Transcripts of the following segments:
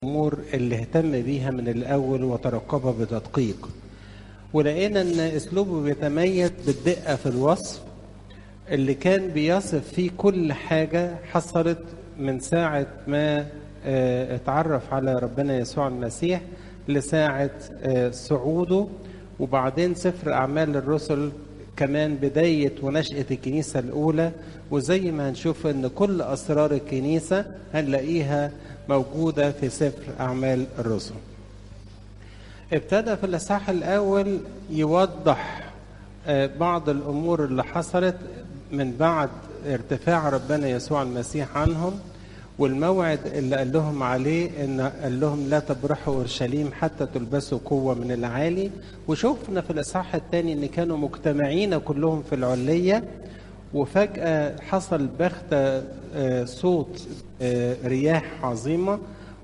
الأمور اللي اهتم بيها من الأول وترقبها بتدقيق ولقينا إن أسلوبه بيتميز بالدقة في الوصف اللي كان بيصف فيه كل حاجة حصلت من ساعة ما آه، اتعرف على ربنا يسوع المسيح لساعة آه، صعوده وبعدين سفر أعمال الرسل كمان بداية ونشأة الكنيسة الأولى وزي ما هنشوف إن كل أسرار الكنيسة هنلاقيها موجودة في سفر أعمال الرسل ابتدى في الإصحاح الأول يوضح آه، بعض الأمور اللي حصلت من بعد ارتفاع ربنا يسوع المسيح عنهم والموعد اللي قال لهم عليه ان قال لهم لا تبرحوا اورشليم حتى تلبسوا قوه من العالي وشوفنا في الاصحاح الثاني ان كانوا مجتمعين كلهم في العليه وفجاه حصل بغته آه، صوت آه، رياح عظيمه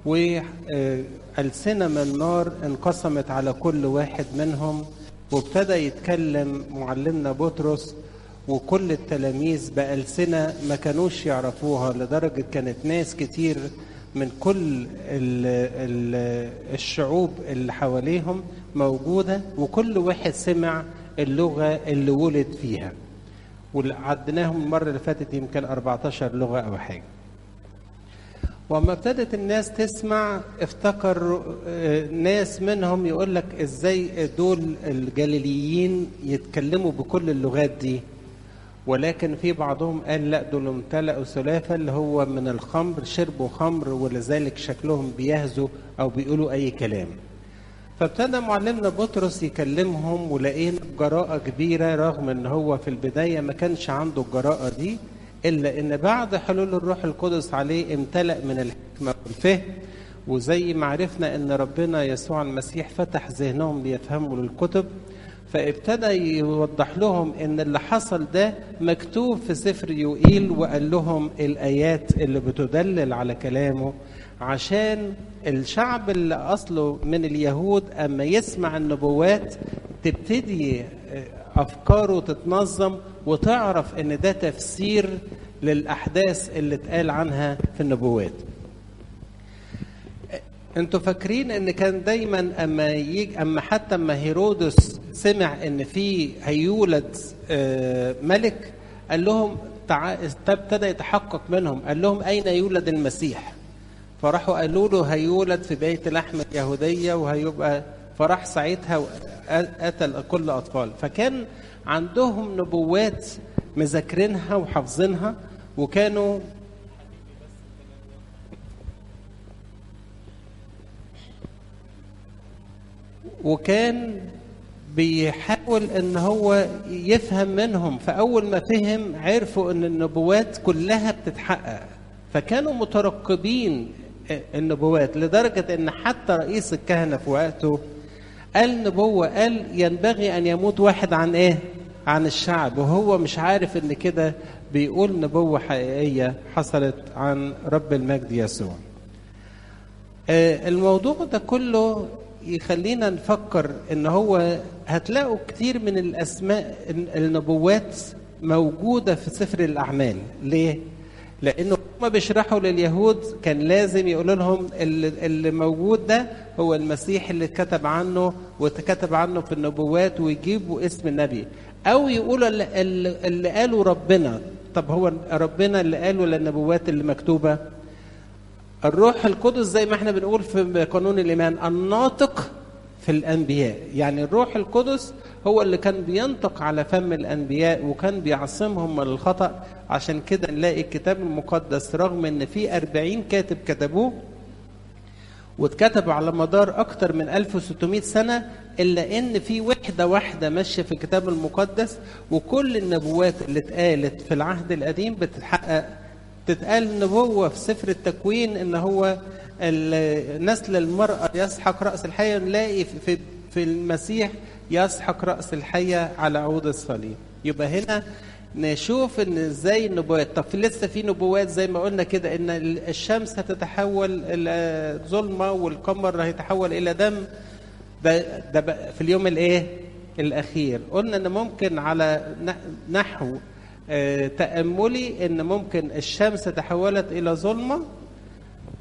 والسنه من نار انقسمت على كل واحد منهم وابتدى يتكلم معلمنا بطرس وكل التلاميذ بألسنة ما كانوش يعرفوها لدرجة كانت ناس كتير من كل ال ال الشعوب اللي حواليهم موجودة وكل واحد سمع اللغة اللي ولد فيها وعدناهم المرة اللي فاتت يمكن 14 لغة أو حاجة وما ابتدت الناس تسمع افتكر آه، ناس منهم يقول لك ازاي دول الجليليين يتكلموا بكل اللغات دي ولكن في بعضهم قال لا دول امتلأوا سلافة اللي هو من الخمر شربوا خمر ولذلك شكلهم بيهزوا أو بيقولوا أي كلام فابتدى معلمنا بطرس يكلمهم ولقينا جراءة كبيرة رغم ان هو في البداية ما كانش عنده الجراءة دي إلا إن بعد حلول الروح القدس عليه امتلأ من الحكمة والفهم وزي ما عرفنا إن ربنا يسوع المسيح فتح ذهنهم ليفهموا الكتب فابتدى يوضح لهم ان اللي حصل ده مكتوب في سفر يوئيل وقال لهم الايات اللي بتدلل على كلامه عشان الشعب اللي اصله من اليهود اما يسمع النبوات تبتدي افكاره تتنظم وتعرف ان ده تفسير للاحداث اللي اتقال عنها في النبوات انتوا فاكرين ان كان دايما اما يجي اما حتى اما هيرودس سمع ان في هيولد آه، ملك قال لهم تع... ابتدى يتحقق منهم قال لهم اين يولد المسيح فراحوا قالوا له هيولد في بيت لحم اليهوديه وهيبقى فراح ساعتها قتل كل اطفال فكان عندهم نبوات مذاكرينها وحافظينها وكانوا وكان بيحاول ان هو يفهم منهم فاول ما فهم عرفوا ان النبوات كلها بتتحقق فكانوا مترقبين النبوات لدرجه ان حتى رئيس الكهنه في وقته قال نبوه قال ينبغي ان يموت واحد عن ايه عن الشعب وهو مش عارف ان كده بيقول نبوه حقيقيه حصلت عن رب المجد يسوع آه، الموضوع ده كله يخلينا نفكر ان هو هتلاقوا كتير من الاسماء النبوات موجوده في سفر الاعمال ليه لانه هم بيشرحوا لليهود كان لازم يقولوا لهم اللي, اللي موجود ده هو المسيح اللي اتكتب عنه واتكتب عنه في النبوات ويجيبوا اسم النبي او يقولوا اللي, اللي اللي قاله ربنا طب هو ربنا اللي قاله للنبوات اللي مكتوبه الروح القدس زي ما احنا بنقول في قانون الايمان الناطق في الانبياء يعني الروح القدس هو اللي كان بينطق على فم الانبياء وكان بيعصمهم من الخطا عشان كده نلاقي الكتاب المقدس رغم ان في أربعين كاتب كتبوه واتكتبوا على مدار أكتر من 1600 سنة إلا إن في وحدة واحدة ماشية في الكتاب المقدس وكل النبوات اللي اتقالت في العهد القديم بتتحقق تتقال نبوة في سفر التكوين إن هو نسل المرأة يسحق رأس الحية نلاقي في في المسيح يسحق رأس الحية على عود الصليب يبقى هنا نشوف ان ازاي النبوات طب لسه في نبوات زي ما قلنا كده ان الشمس هتتحول الى ظلمه والقمر هيتحول الى دم ده ده في اليوم الايه الاخير قلنا ان ممكن على نحو تأملي ان ممكن الشمس تحولت الى ظلمه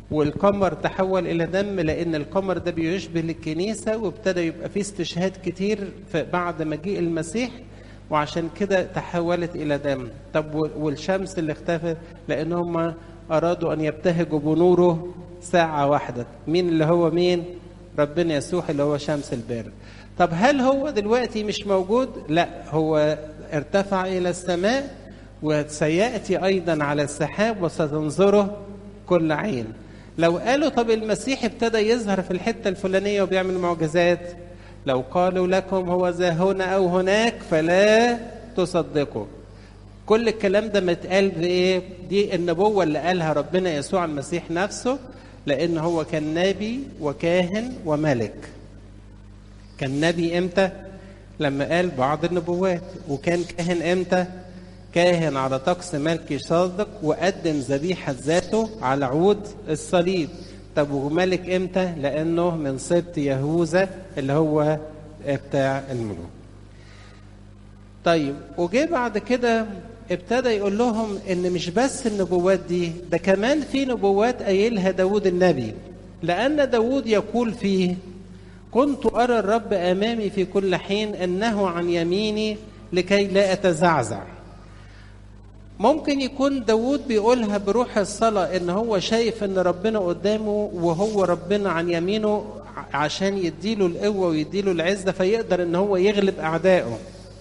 والقمر تحول الى دم لان القمر ده بيشبه الكنيسه وابتدى يبقى فيه استشهاد كتير بعد مجيء المسيح وعشان كده تحولت الى دم طب والشمس اللي اختفت لان هم ارادوا ان يبتهجوا بنوره ساعه واحده مين اللي هو مين ربنا يسوع اللي هو شمس البر طب هل هو دلوقتي مش موجود لا هو ارتفع الى السماء وسياتي ايضا على السحاب وستنظره كل عين لو قالوا طب المسيح ابتدى يظهر في الحته الفلانيه وبيعمل معجزات لو قالوا لكم هو ذا هنا او هناك فلا تصدقوا كل الكلام ده متقال بايه دي النبوه اللي قالها ربنا يسوع المسيح نفسه لان هو كان نبي وكاهن وملك كان نبي امتى لما قال بعض النبوات وكان كاهن امتى كاهن على طقس ملكي صادق وقدم ذبيحة ذاته على عود الصليب طب وملك امتى لانه من سبط يهوذا اللي هو بتاع الملوك طيب وجه بعد كده ابتدى يقول لهم ان مش بس النبوات دي ده كمان في نبوات قايلها داود النبي لان داود يقول فيه كنت ارى الرب امامي في كل حين انه عن يميني لكي لا اتزعزع ممكن يكون داود بيقولها بروح الصلاة ان هو شايف ان ربنا قدامه وهو ربنا عن يمينه عشان يديله القوة ويديله العزة فيقدر ان هو يغلب اعدائه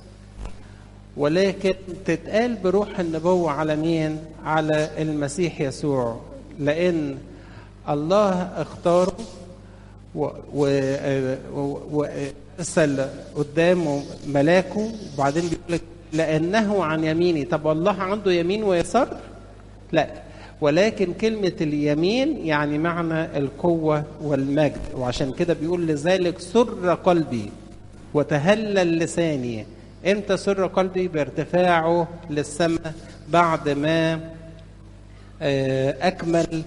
ولكن تتقال بروح النبوة على مين على المسيح يسوع لان الله اختاره وارسل قدامه ملاكه وبعدين بيقول لك لأنه عن يميني طب الله عنده يمين ويسار لا ولكن كلمة اليمين يعني معنى القوة والمجد وعشان كده بيقول لذلك سر قلبي وتهلل لساني امتى سر قلبي بارتفاعه للسماء بعد ما أكمل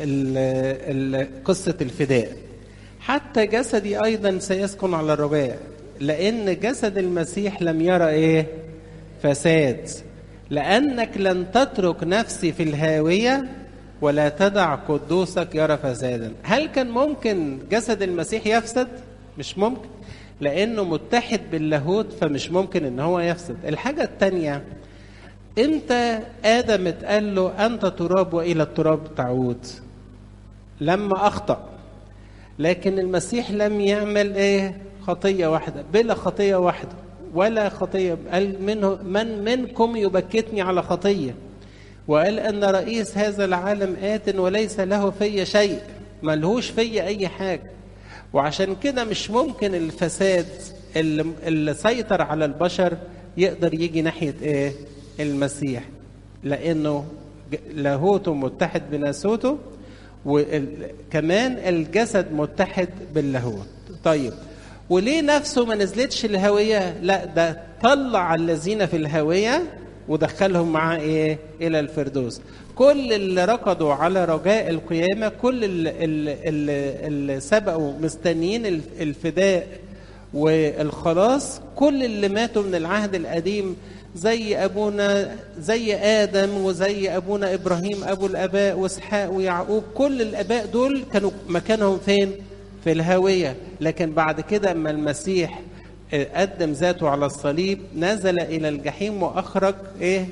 قصة الفداء حتى جسدي أيضا سيسكن على الرباع لأن جسد المسيح لم يرى إيه فساد لأنك لن تترك نفسي في الهاوية ولا تدع قدوسك يرى فسادا هل كان ممكن جسد المسيح يفسد مش ممكن لأنه متحد باللاهوت فمش ممكن ان هو يفسد الحاجة التانية امتى آدم اتقال له أنت تراب وإلى التراب تعود لما أخطأ لكن المسيح لم يعمل ايه خطية واحدة بلا خطية واحدة ولا خطية قال منه من منكم يبكتني على خطية وقال أن رئيس هذا العالم آت وليس له في شيء ملهوش في أي حاجة وعشان كده مش ممكن الفساد اللي, اللي سيطر على البشر يقدر يجي ناحية إيه المسيح لأنه لاهوته متحد بناسوته وكمان الجسد متحد باللاهوت طيب وليه نفسه ما نزلتش الهوية لا ده طلع الذين في الهوية ودخلهم معاه ايه الى الفردوس كل اللي ركضوا على رجاء القيامة كل اللي, اللي سبقوا مستنيين الفداء والخلاص كل اللي ماتوا من العهد القديم زي ابونا زي ادم وزي ابونا ابراهيم ابو الاباء واسحاق ويعقوب كل الاباء دول كانوا مكانهم فين في الهاويه لكن بعد كده اما المسيح قدم ذاته على الصليب نزل الى الجحيم واخرج ايه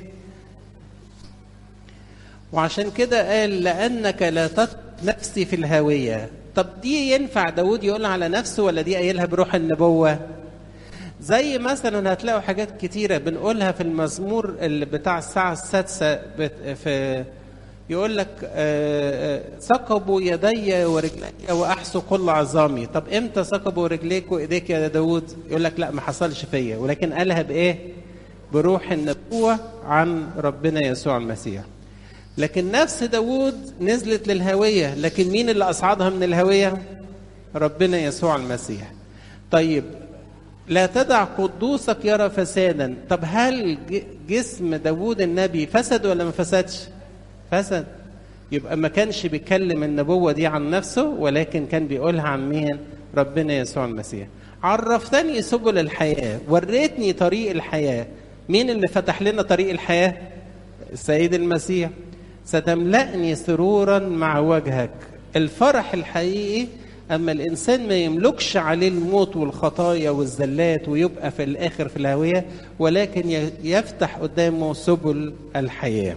وعشان كده قال لانك لا تترك نفسي في الهاويه طب دي ينفع داود يقولها على نفسه ولا دي قايلها بروح النبوه زي مثلا هتلاقوا حاجات كتيرة بنقولها في المزمور اللي بتاع الساعة السادسة في يقول لك ثقبوا يدي ورجلي وأحسوا كل عظامي طب امتى ثقبوا رجليك وإيديك يا داود يقول لك لا ما حصلش فيا ولكن قالها بإيه بروح النبوة عن ربنا يسوع المسيح لكن نفس داود نزلت للهوية لكن مين اللي أصعدها من الهوية ربنا يسوع المسيح طيب لا تدع قدوسك يرى فسادا طب هل جسم داوود النبي فسد ولا ما فسدش فسد يبقى ما كانش بيتكلم النبوة دي عن نفسه ولكن كان بيقولها عن مين ربنا يسوع المسيح عرفتني سبل الحياة وريتني طريق الحياة مين اللي فتح لنا طريق الحياة السيد المسيح ستملأني سرورا مع وجهك الفرح الحقيقي اما الانسان ما يملكش عليه الموت والخطايا والزلات ويبقى في الاخر في الهويه ولكن يفتح قدامه سبل الحياه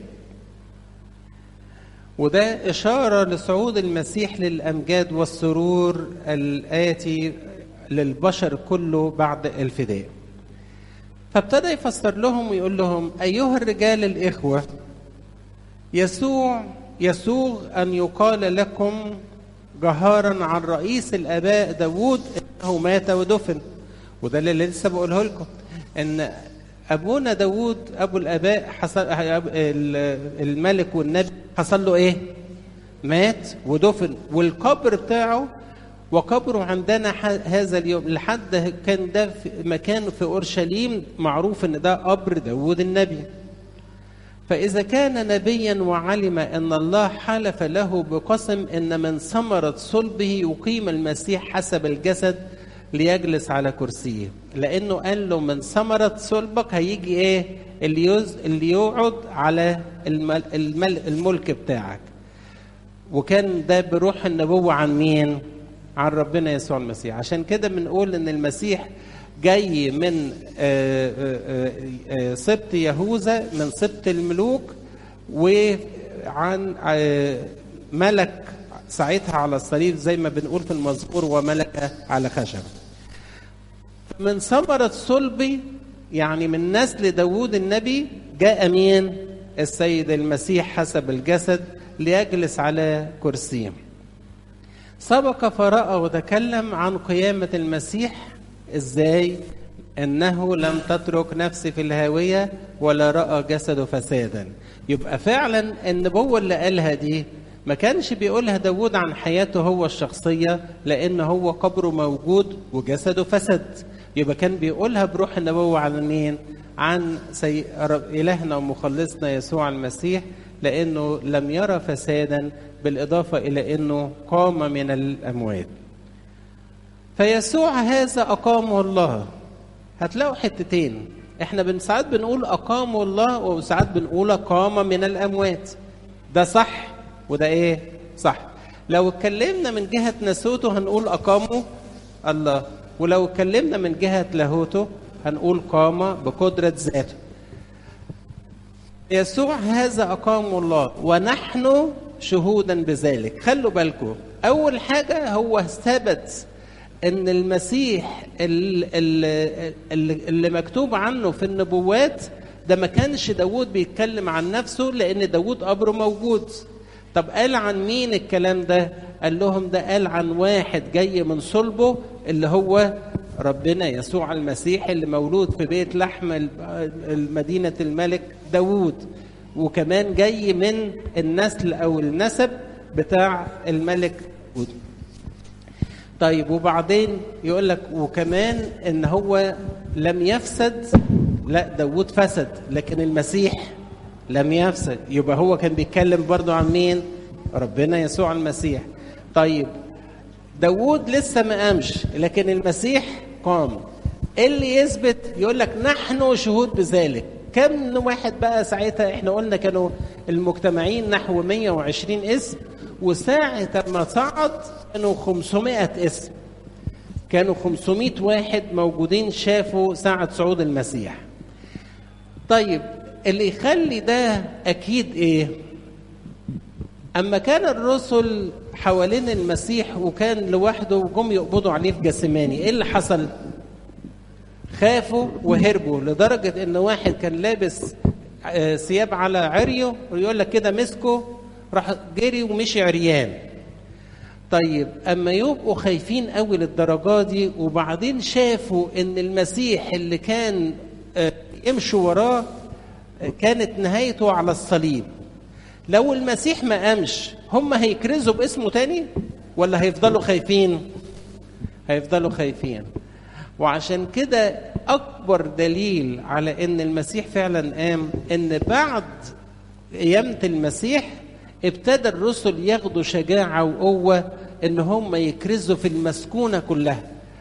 وده اشاره لصعود المسيح للامجاد والسرور الاتي للبشر كله بعد الفداء فابتدى يفسر لهم ويقول لهم ايها الرجال الاخوه يسوع يسوغ ان يقال لكم جهارا عن رئيس الاباء داوود انه مات ودفن وده اللي لسه بقوله لكم ان ابونا داوود ابو الاباء حصل الملك والنبي حصل له ايه مات ودفن والقبر بتاعه وقبره عندنا هذا اليوم لحد كان ده في مكان في اورشليم معروف ان ده قبر داوود النبي فإذا كان نبيا وعلم أن الله حلف له بقسم أن من ثمرة صلبه يقيم المسيح حسب الجسد ليجلس على كرسيه لأنه قال له من ثمرة صلبك هيجي إيه اللي, يز... اللي يقعد على المل... المل... الملك بتاعك وكان ده بروح النبوة عن مين؟ عن ربنا يسوع المسيح عشان كده بنقول ان المسيح جاي من سبط يهوذا من سبط الملوك وعن ملك ساعتها على الصليب زي ما بنقول في المزمور وملك على خشب من ثمرة صلبي يعني من نسل داوود النبي جاء مين السيد المسيح حسب الجسد ليجلس على كرسيه سبق فرأى وتكلم عن قيامة المسيح ازاي انه لم تترك نفسي في الهاويه ولا راى جسده فسادا يبقى فعلا النبوه اللي قالها دي ما كانش بيقولها داود عن حياته هو الشخصيه لان هو قبره موجود وجسده فسد يبقى كان بيقولها بروح النبوه عن مين عن سي... الهنا ومخلصنا يسوع المسيح لانه لم يرى فسادا بالاضافه الى انه قام من الاموات فيسوع هذا أقامه الله هتلاقوا حتتين احنا ساعات بنقول أقامه الله وساعات بنقول قام من الأموات ده صح وده ايه صح لو اتكلمنا من جهة نسوته هنقول أقامه الله ولو اتكلمنا من جهة لاهوته هنقول قام بقدرة ذاته يسوع هذا أقامه الله ونحن شهودا بذلك خلوا بالكم أول حاجة هو ثبت ان المسيح اللي, اللي مكتوب عنه في النبوات ده ما كانش داود بيتكلم عن نفسه لان داود قبره موجود طب قال عن مين الكلام ده قال لهم ده قال عن واحد جاي من صلبه اللي هو ربنا يسوع المسيح اللي مولود في بيت لحم مدينة الملك داود وكمان جاي من النسل أو النسب بتاع الملك داود طيب وبعدين يقول لك وكمان ان هو لم يفسد لا داود فسد لكن المسيح لم يفسد يبقى هو كان بيتكلم برضو عن مين ربنا يسوع المسيح طيب داود لسه ما قامش لكن المسيح قام اللي يثبت يقول لك نحن شهود بذلك كم واحد بقى ساعتها احنا قلنا كانوا المجتمعين نحو 120 اسم وساعة ما صعد كانوا 500 اسم كانوا 500 واحد موجودين شافوا ساعة صعود المسيح طيب اللي يخلي ده أكيد إيه أما كان الرسل حوالين المسيح وكان لوحده وجم يقبضوا عليه في جسماني إيه اللي حصل خافوا وهربوا لدرجة إن واحد كان لابس ثياب على عريه ويقول لك كده مسكه راح جري ومشي عريان طيب اما يبقوا خايفين قوي للدرجه دي وبعدين شافوا ان المسيح اللي كان يمشوا وراه كانت نهايته على الصليب لو المسيح ما قامش هم هيكرزوا باسمه تاني ولا هيفضلوا خايفين هيفضلوا خايفين وعشان كده اكبر دليل على ان المسيح فعلا قام ان بعد قيامه المسيح ابتدى الرسل ياخدوا شجاعة وقوة ان هم يكرزوا في المسكونة كلها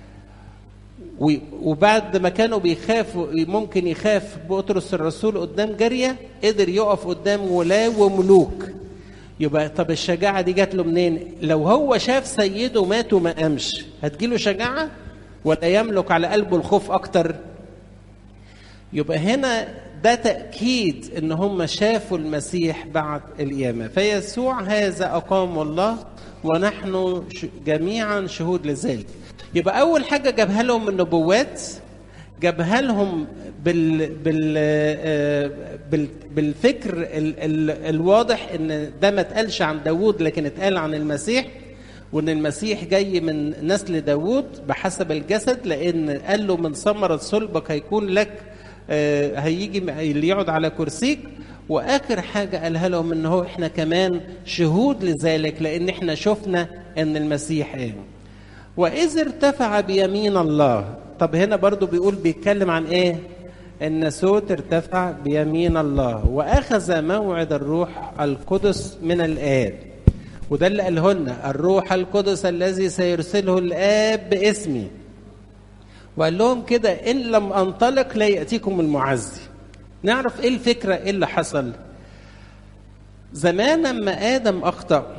وبعد ما كانوا بيخافوا ممكن يخاف بطرس الرسول قدام جارية قدر يقف قدام ولاة وملوك يبقى طب الشجاعة دي جات له منين؟ لو هو شاف سيده مات وما قامش هتجيله شجاعة ولا يملك على قلبه الخوف أكتر؟ يبقى هنا ده تأكيد إن هم شافوا المسيح بعد القيامة فيسوع هذا أقام الله ونحن جميعا شهود لذلك يبقى أول حاجة جابها لهم من النبوات جابها لهم بال بال بال بالفكر ال ال الواضح ان ده ما اتقالش عن داوود لكن اتقال عن المسيح وان المسيح جاي من نسل داوود بحسب الجسد لان قال له من ثمرة صلبك هيكون لك هيجي اللي يقعد على كرسيك واخر حاجه قالها لهم ان هو احنا كمان شهود لذلك لان احنا شفنا ان المسيح قام واذ ارتفع بيمين الله طب هنا برضو بيقول بيتكلم عن ايه الناسوت ارتفع بيمين الله واخذ موعد الروح القدس من الاب وده اللي قاله لنا الروح القدس الذي سيرسله الاب باسمي وقال لهم كده ان لم انطلق لا ياتيكم المعزي نعرف ايه الفكره ايه اللي حصل زمان لما ادم اخطا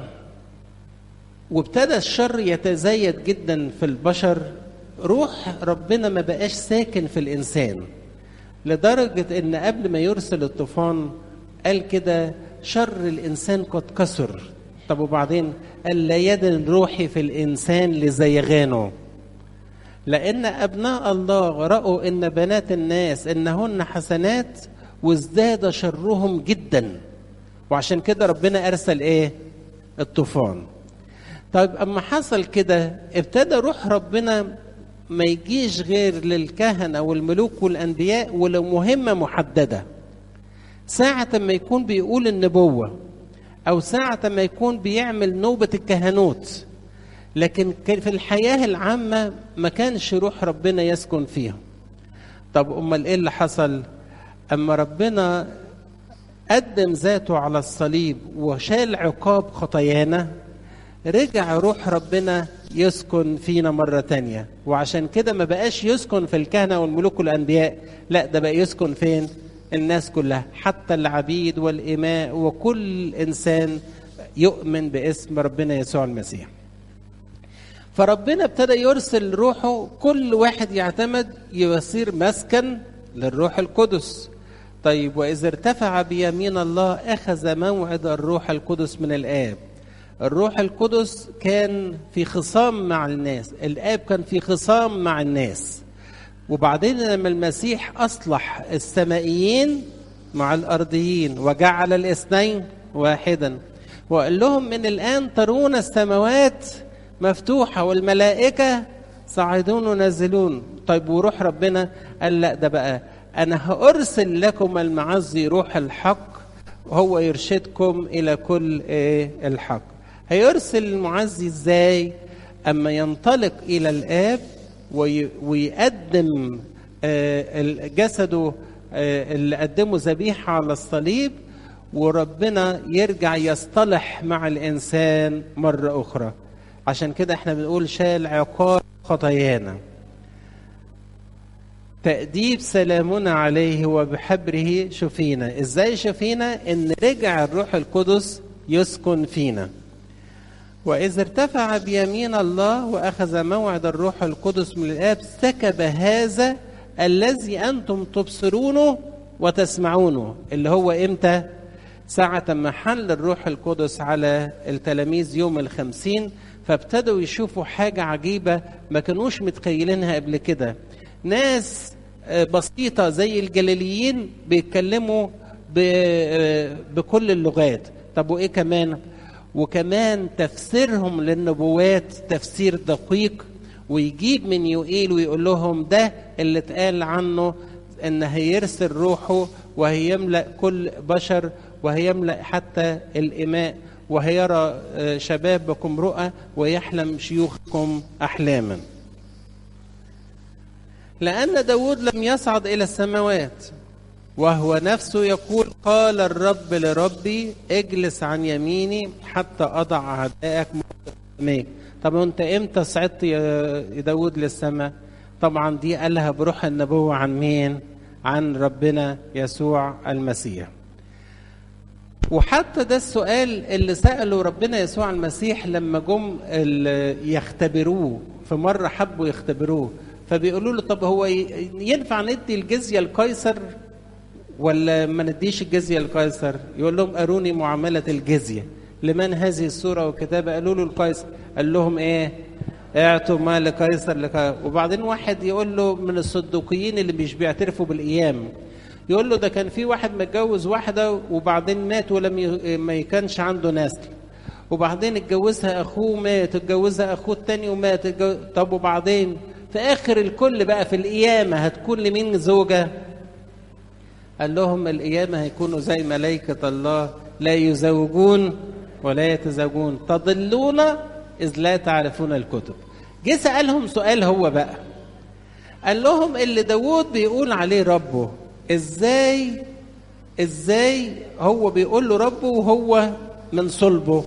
وابتدى الشر يتزايد جدا في البشر روح ربنا ما بقاش ساكن في الانسان لدرجه ان قبل ما يرسل الطوفان قال كده شر الانسان قد كسر طب وبعدين قال لا يدن روحي في الانسان لزيغانه لأن أبناء الله رأوا إن بنات الناس إنهن حسنات وازداد شرهم جدا وعشان كده ربنا أرسل إيه؟ الطوفان. طيب أما حصل كده ابتدى روح ربنا ما يجيش غير للكهنة والملوك والأنبياء ولو مهمة محددة. ساعة ما يكون بيقول النبوة أو ساعة ما يكون بيعمل نوبة الكهنوت لكن في الحياة العامة ما كانش روح ربنا يسكن فيها طب أمال إيه اللي حصل أما ربنا قدم ذاته على الصليب وشال عقاب خطايانا رجع روح ربنا يسكن فينا مرة تانية وعشان كده ما بقاش يسكن في الكهنة والملوك والأنبياء لا ده بقى يسكن فين الناس كلها حتى العبيد والإماء وكل إنسان يؤمن باسم ربنا يسوع المسيح فربنا ابتدى يرسل روحه كل واحد يعتمد يصير مسكن للروح القدس طيب وإذا ارتفع بيمين الله أخذ موعد الروح القدس من الآب الروح القدس كان في خصام مع الناس الآب كان في خصام مع الناس وبعدين لما المسيح أصلح السمائيين مع الأرضيين وجعل الاثنين واحدا وقال لهم من الآن ترون السماوات مفتوحة والملائكة صاعدون ونازلون طيب وروح ربنا قال لا ده بقى أنا هأرسل لكم المعزي روح الحق وهو يرشدكم إلى كل إيه الحق هيرسل المعزي إزاي أما ينطلق إلى الآب ويقدم جسده اللي قدمه ذبيحة على الصليب وربنا يرجع يصطلح مع الإنسان مرة أخرى عشان كده احنا بنقول شال عقاب خطايانا تأديب سلامنا عليه وبحبره شفينا ازاي شفينا ان رجع الروح القدس يسكن فينا وإذا ارتفع بيمين الله وأخذ موعد الروح القدس من الآب سكب هذا الذي أنتم تبصرونه وتسمعونه اللي هو إمتى؟ ساعة ما حل الروح القدس على التلاميذ يوم الخمسين فابتدوا يشوفوا حاجة عجيبة ما كانوش متخيلينها قبل كده ناس بسيطة زي الجليليين بيتكلموا بكل اللغات طب وإيه كمان وكمان تفسيرهم للنبوات تفسير دقيق ويجيب من يوئيل ويقول لهم ده اللي اتقال عنه ان هيرسل روحه وهيملأ كل بشر وهيملأ حتى الإماء وهيرى شبابكم رؤى ويحلم شيوخكم أحلاما لأن داود لم يصعد إلى السماوات وهو نفسه يقول قال الرب لربي اجلس عن يميني حتى أضع أعدائك قداميك طب أنت إمتى صعدت يا داود للسماء طبعا دي قالها بروح النبوة عن مين عن ربنا يسوع المسيح وحتى ده السؤال اللي سأله ربنا يسوع المسيح لما جم يختبروه في مرة حبوا يختبروه فبيقولوا له طب هو ينفع ندي الجزية لقيصر ولا ما نديش الجزية لقيصر يقول لهم أروني معاملة الجزية لمن هذه الصورة والكتابة قالوا له القيصر قال لهم إيه اعطوا ما لقيصر لك وبعدين واحد يقول له من الصدوقيين اللي مش بيعترفوا بالقيام يقول له ده كان في واحد متجوز واحده وبعدين مات ولم ي... ما كانش عنده نسل وبعدين اتجوزها اخوه مات اتجوزها اخوه التاني ومات اتجوز... طب وبعدين في اخر الكل بقى في القيامه هتكون لمين زوجه قال لهم القيامه هيكونوا زي ملائكه الله لا يزوجون ولا يتزوجون تضلون اذ لا تعرفون الكتب جه سالهم سؤال هو بقى قال لهم اللي داوود بيقول عليه ربه ازاي ازاي هو بيقول له ربه وهو من صلبه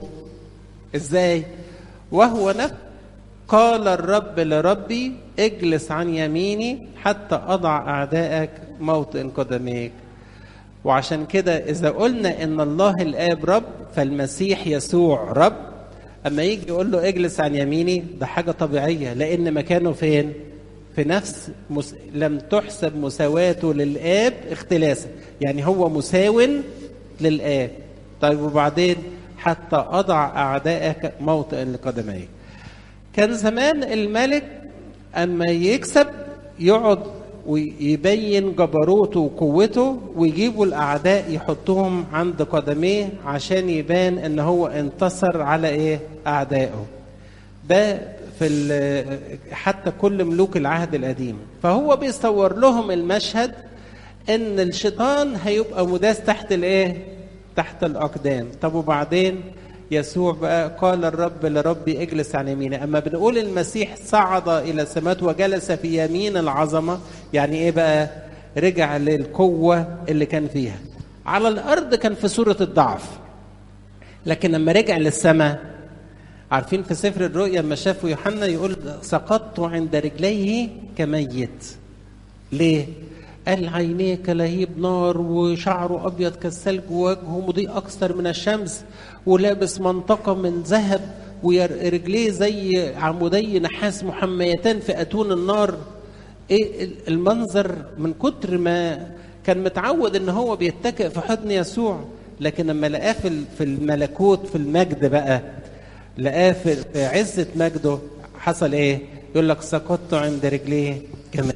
ازاي وهو نفسه قال الرب لربي اجلس عن يميني حتى اضع اعدائك موطئ قدميك وعشان كده اذا قلنا ان الله الاب رب فالمسيح يسوع رب اما يجي يقول له اجلس عن يميني ده حاجه طبيعيه لان مكانه فين في نفس مس... لم تحسب مساواته للآب اختلاسا يعني هو مساو للآب طيب وبعدين حتى أضع أعدائك موطئا لقدميك كان زمان الملك أما يكسب يقعد ويبين جبروته وقوته ويجيبوا الأعداء يحطهم عند قدميه عشان يبان إن هو انتصر على إيه أعدائه ده في حتى كل ملوك العهد القديم فهو بيصور لهم المشهد ان الشيطان هيبقى مداس تحت الايه تحت الاقدام طب وبعدين يسوع بقى قال الرب لربي اجلس عن يميني اما بنقول المسيح صعد الى السماوات وجلس في يمين العظمه يعني ايه بقى رجع للقوه اللي كان فيها على الارض كان في صوره الضعف لكن لما رجع للسماء عارفين في سفر الرؤيا لما شافوا يوحنا يقول سقطت عند رجليه كميت ليه قال عينيه كلهيب نار وشعره ابيض كالثلج ووجهه مضيء اكثر من الشمس ولابس منطقه من ذهب ورجليه زي عمودي نحاس محميتان في اتون النار ايه المنظر من كتر ما كان متعود ان هو بيتكئ في حضن يسوع لكن لما لقاه في الملكوت في المجد بقى لقاه في عزة مجده حصل ايه؟ يقول لك سقطت عند رجليه كمان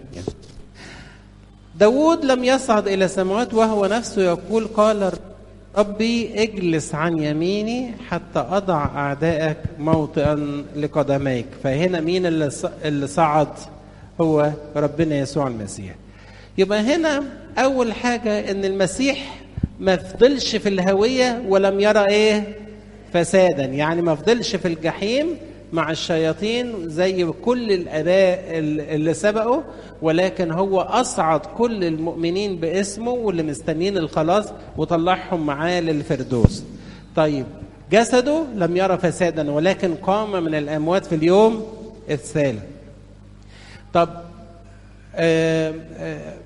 داود لم يصعد إلى السماوات وهو نفسه يقول قال ربي اجلس عن يميني حتى أضع أعدائك موطئا لقدميك فهنا مين اللي اللي صعد هو ربنا يسوع المسيح يبقى هنا أول حاجة إن المسيح ما فضلش في الهوية ولم يرى إيه فسادا يعني ما فضلش في الجحيم مع الشياطين زي كل الاباء اللي سبقوا ولكن هو اصعد كل المؤمنين باسمه واللي مستنيين الخلاص وطلعهم معاه للفردوس طيب جسده لم يرى فسادا ولكن قام من الاموات في اليوم الثالث طب آه آه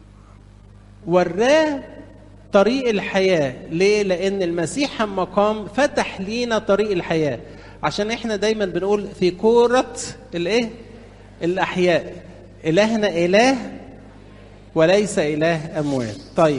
وراه طريق الحياة ليه؟ لأن المسيح لما قام فتح لينا طريق الحياة عشان احنا دايما بنقول في كورة الايه؟ الأحياء إلهنا إله وليس إله أموات طيب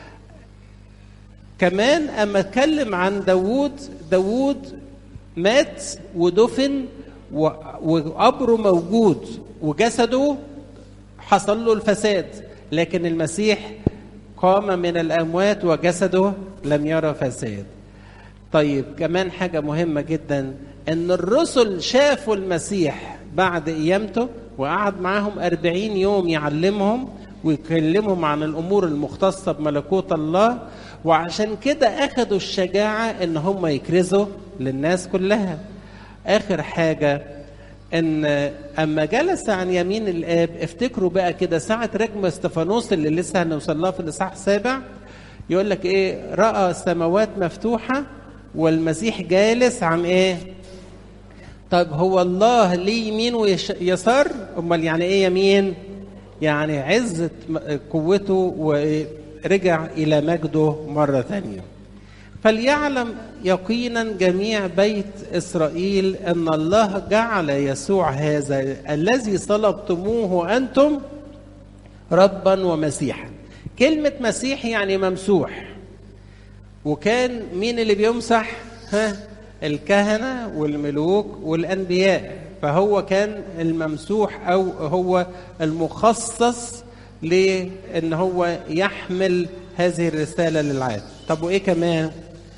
كمان أما اتكلم عن داوود داوود مات ودفن وقبره موجود وجسده حصل له الفساد لكن المسيح قام من الأموات وجسده لم يرى فساد طيب كمان حاجة مهمة جدا أن الرسل شافوا المسيح بعد قيامته وقعد معاهم أربعين يوم يعلمهم ويكلمهم عن الأمور المختصة بملكوت الله وعشان كده أخذوا الشجاعة أن هم يكرزوا للناس كلها آخر حاجة ان اما جلس عن يمين الاب افتكروا بقى كده ساعه رجم استفانوس اللي لسه هنوصل لها في الاصحاح السابع يقول لك ايه راى السماوات مفتوحه والمسيح جالس عن ايه طيب هو الله ليه يمين ويسار امال يعني ايه يمين يعني عزه قوته ورجع الى مجده مره ثانيه فليعلم يقينا جميع بيت اسرائيل ان الله جعل يسوع هذا الذي صلبتموه انتم ربا ومسيحا كلمه مسيح يعني ممسوح وكان مين اللي بيمسح ها الكهنه والملوك والانبياء فهو كان الممسوح او هو المخصص لان هو يحمل هذه الرساله للعالم طب وايه كمان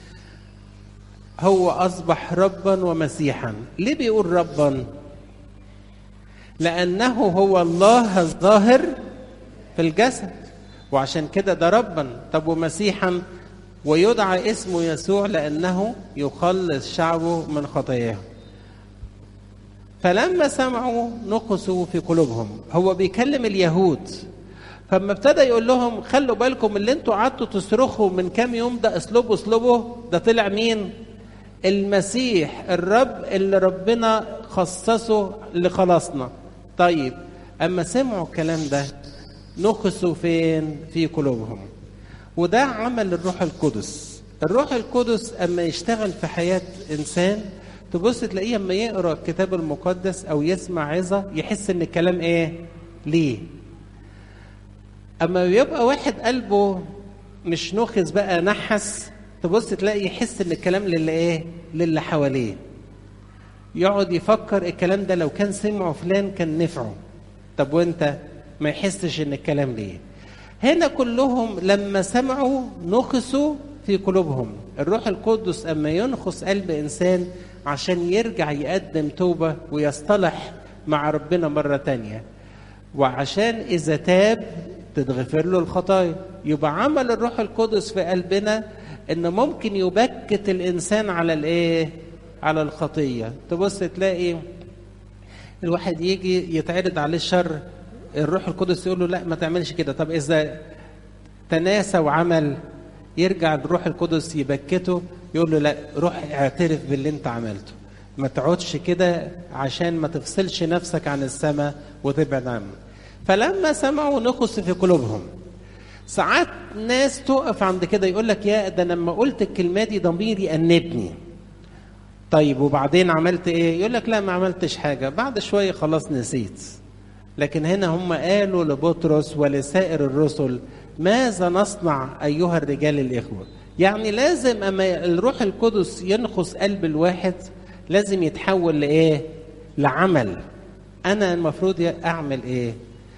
هو اصبح ربا ومسيحا ليه بيقول ربا لانه هو الله الظاهر في الجسد وعشان كده ده ربا طب ومسيحا ويدعى اسمه يسوع لانه يخلص شعبه من خطاياهم فلما سمعوا نقصوا في قلوبهم هو بيكلم اليهود فلما ابتدى يقول لهم خلوا بالكم اللي انتوا قعدتوا تصرخوا من كام يوم ده اسلوبه اسلوبه ده طلع مين المسيح الرب اللي ربنا خصصه لخلاصنا طيب اما سمعوا الكلام ده نقصوا فين في قلوبهم وده عمل الروح القدس الروح القدس اما يشتغل في حياه انسان تبص تلاقيه اما يقرا الكتاب المقدس او يسمع عظه يحس ان الكلام ايه ليه اما يبقى واحد قلبه مش نخس بقى نحس تبص تلاقي يحس ان الكلام للي ايه للي حواليه يقعد يفكر الكلام ده لو كان سمعه فلان كان نفعه طب وانت ما يحسش ان الكلام ليه هنا كلهم لما سمعوا نخسوا في قلوبهم الروح القدس اما ينخس قلب انسان عشان يرجع يقدم توبة ويصطلح مع ربنا مرة تانية وعشان إذا تاب تتغفر له الخطايا يبقى عمل الروح القدس في قلبنا إن ممكن يبكت الإنسان على الإيه؟ على الخطية تبص تلاقي الواحد يجي يتعرض عليه الشر الروح القدس يقول له لا ما تعملش كده طب إذا تناسى وعمل يرجع الروح القدس يبكته يقول له لا روح اعترف باللي انت عملته ما تقعدش كده عشان ما تفصلش نفسك عن السماء وتبعد عنه فلما سمعوا نقص في قلوبهم ساعات ناس تقف عند كده يقول لك يا ده لما قلت الكلمه دي ضميري انبني طيب وبعدين عملت ايه يقول لك لا ما عملتش حاجه بعد شويه خلاص نسيت لكن هنا هم قالوا لبطرس ولسائر الرسل ماذا نصنع ايها الرجال الاخوه يعني لازم اما الروح القدس ينخس قلب الواحد لازم يتحول لايه لعمل انا المفروض اعمل ايه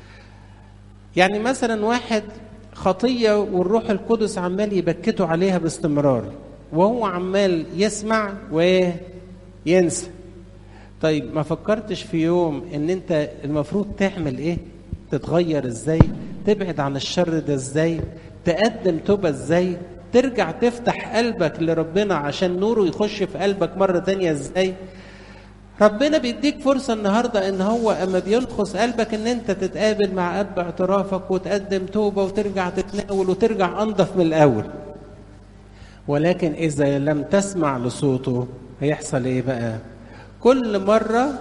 يعني مثلا واحد خطيه والروح القدس عمال يبكته عليها باستمرار وهو عمال يسمع وينسى طيب ما فكرتش في يوم ان انت المفروض تعمل ايه تتغير ازاي تبعد عن الشر ده ازاي تقدم توبه ازاي ترجع تفتح قلبك لربنا عشان نوره يخش في قلبك مرة تانية ازاي ربنا بيديك فرصة النهاردة ان هو اما بينخس قلبك ان انت تتقابل مع اب اعترافك وتقدم توبة وترجع تتناول وترجع انضف من الاول ولكن اذا لم تسمع لصوته هيحصل ايه بقى كل مرة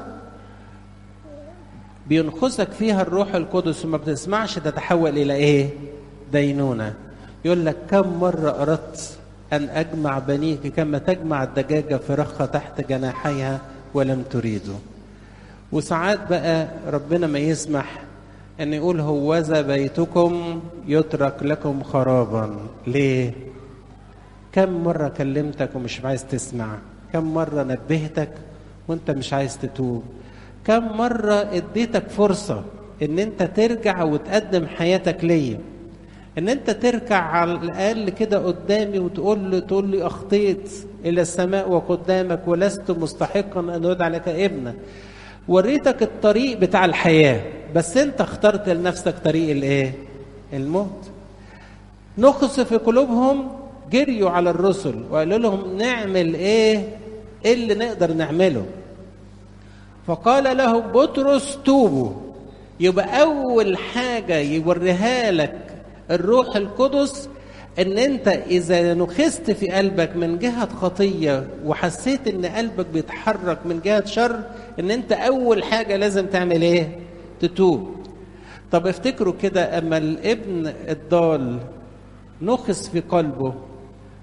بينخسك فيها الروح القدس وما بتسمعش تتحول الى ايه دينونه يقول لك كم مرة أردت أن أجمع بنيك كما تجمع الدجاجة فرخة تحت جناحيها ولم تريدوا وساعات بقى ربنا ما يسمح أن يقول هوذا بيتكم يترك لكم خرابا ليه؟ كم مرة كلمتك ومش عايز تسمع كم مرة نبهتك وانت مش عايز تتوب كم مرة اديتك فرصة ان انت ترجع وتقدم حياتك ليا ان انت تركع على الاقل كده قدامي وتقول لي تقول لي اخطيت الى السماء وقدامك ولست مستحقا ان ادعى لك ابنا وريتك الطريق بتاع الحياه بس انت اخترت لنفسك طريق الايه الموت نخص في قلوبهم جريوا على الرسل وقالوا لهم نعمل ايه ايه اللي نقدر نعمله فقال لهم بطرس توبوا يبقى اول حاجه يوريها لك الروح القدس ان انت اذا نخست في قلبك من جهه خطيه وحسيت ان قلبك بيتحرك من جهه شر ان انت اول حاجه لازم تعمل ايه تتوب طب افتكروا كده اما الابن الضال نخس في قلبه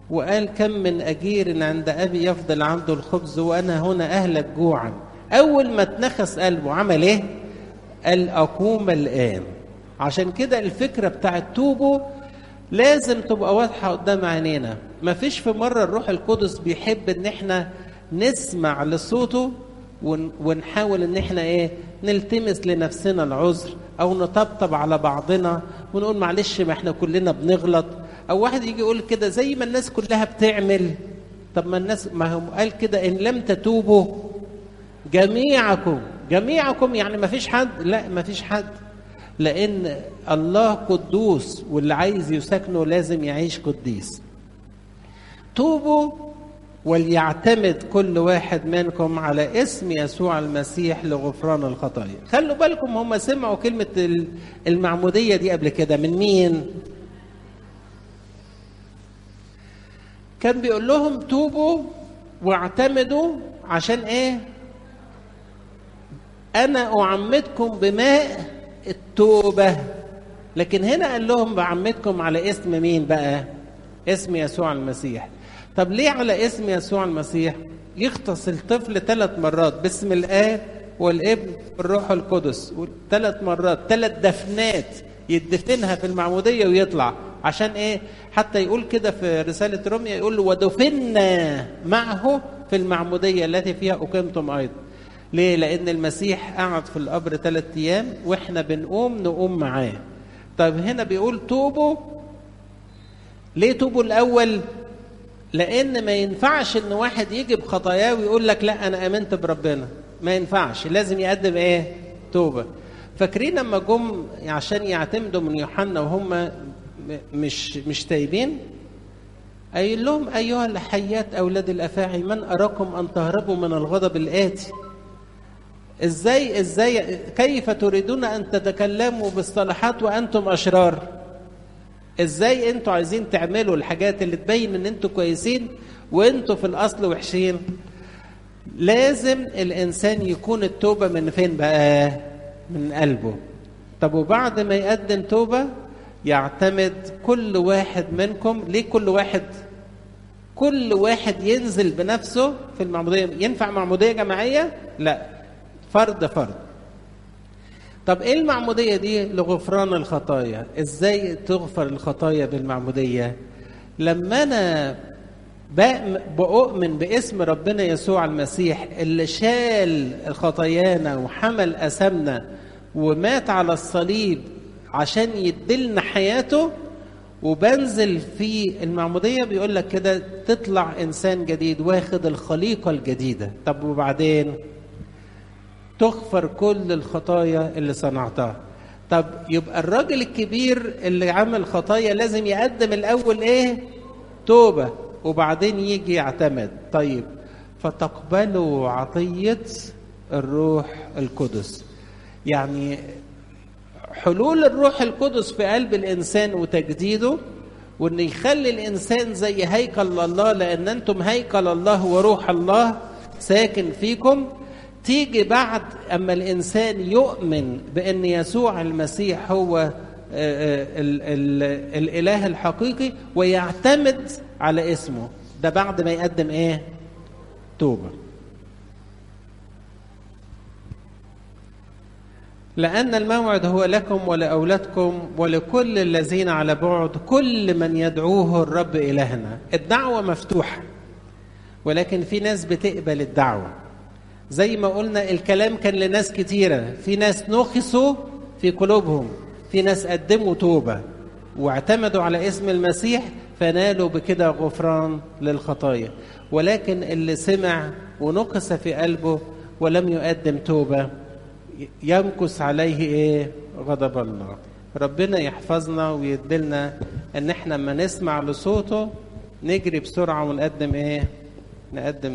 وقال كم من أجير عند أبي يفضل عنده الخبز وأنا هنا أهلك جوعا أول ما اتنخس قلبه عمل إيه؟ قال أقوم الآن عشان كده الفكرة بتاعت توبه لازم تبقى واضحة قدام عينينا مفيش في مرة الروح القدس بيحب ان احنا نسمع لصوته ونحاول ان احنا ايه نلتمس لنفسنا العذر او نطبطب على بعضنا ونقول معلش ما احنا كلنا بنغلط او واحد يجي يقول كده زي ما الناس كلها بتعمل طب ما الناس ما هم قال كده ان لم تتوبوا جميعكم جميعكم يعني ما فيش حد لا ما فيش حد لان الله قدوس واللي عايز يسكنه لازم يعيش قديس توبوا وليعتمد كل واحد منكم على اسم يسوع المسيح لغفران الخطايا خلوا بالكم هم سمعوا كلمة المعمودية دي قبل كده من مين كان بيقول لهم توبوا واعتمدوا عشان ايه انا اعمدكم بماء التوبة لكن هنا قال لهم بعمدكم على اسم مين بقى اسم يسوع المسيح طب ليه على اسم يسوع المسيح يغطس الطفل ثلاث مرات باسم الآب والابن والروح القدس ثلاث مرات ثلاث دفنات يدفنها في المعمودية ويطلع عشان ايه حتى يقول كده في رسالة روميا يقول ودفنا معه في المعمودية التي فيها أقمتم أيضا ليه لأن المسيح قعد في القبر ثلاث أيام وإحنا بنقوم نقوم معاه طب هنا بيقول توبوا ليه توبوا الأول لان ما ينفعش ان واحد يجي بخطاياه ويقول لك لا انا امنت بربنا ما ينفعش لازم يقدم ايه توبه فاكرين لما جم عشان يعتمدوا من يوحنا وهم مش مش تايبين قايل لهم ايها الحيات اولاد الافاعي من اراكم ان تهربوا من الغضب الاتي ازاي ازاي كيف تريدون ان تتكلموا بالصلاحات وانتم اشرار ازاي انتوا عايزين تعملوا الحاجات اللي تبين ان انتوا كويسين وانتوا في الاصل وحشين لازم الانسان يكون التوبه من فين بقى من قلبه طب وبعد ما يقدم توبه يعتمد كل واحد منكم ليه كل واحد كل واحد ينزل بنفسه في المعموديه ينفع معموديه جماعيه لا فرد فرد طب ايه المعمودية دي لغفران الخطايا ازاي تغفر الخطايا بالمعمودية لما انا بؤمن باسم ربنا يسوع المسيح اللي شال خطايانا وحمل أسمنا ومات على الصليب عشان يدلنا حياته وبنزل في المعمودية بيقول لك كده تطلع إنسان جديد واخد الخليقة الجديدة طب وبعدين تغفر كل الخطايا اللي صنعتها طب يبقى الراجل الكبير اللي عمل خطايا لازم يقدم الاول ايه توبه وبعدين يجي يعتمد طيب فتقبلوا عطيه الروح القدس يعني حلول الروح القدس في قلب الانسان وتجديده وان يخلي الانسان زي هيكل الله لان انتم هيكل الله وروح الله ساكن فيكم تيجي بعد اما الانسان يؤمن بان يسوع المسيح هو ال ال الاله الحقيقي ويعتمد على اسمه ده بعد ما يقدم ايه توبه لأن الموعد هو لكم ولأولادكم ولكل الذين على بعد كل من يدعوه الرب إلهنا الدعوة مفتوحة ولكن في ناس بتقبل الدعوة زي ما قلنا الكلام كان لناس كتيرة في ناس نخسوا في قلوبهم في ناس قدموا توبة واعتمدوا على اسم المسيح فنالوا بكده غفران للخطايا ولكن اللي سمع ونقص في قلبه ولم يقدم توبة يمكث عليه ايه غضب الله ربنا يحفظنا ويدلنا ان احنا لما نسمع لصوته نجري بسرعة ونقدم ايه نقدم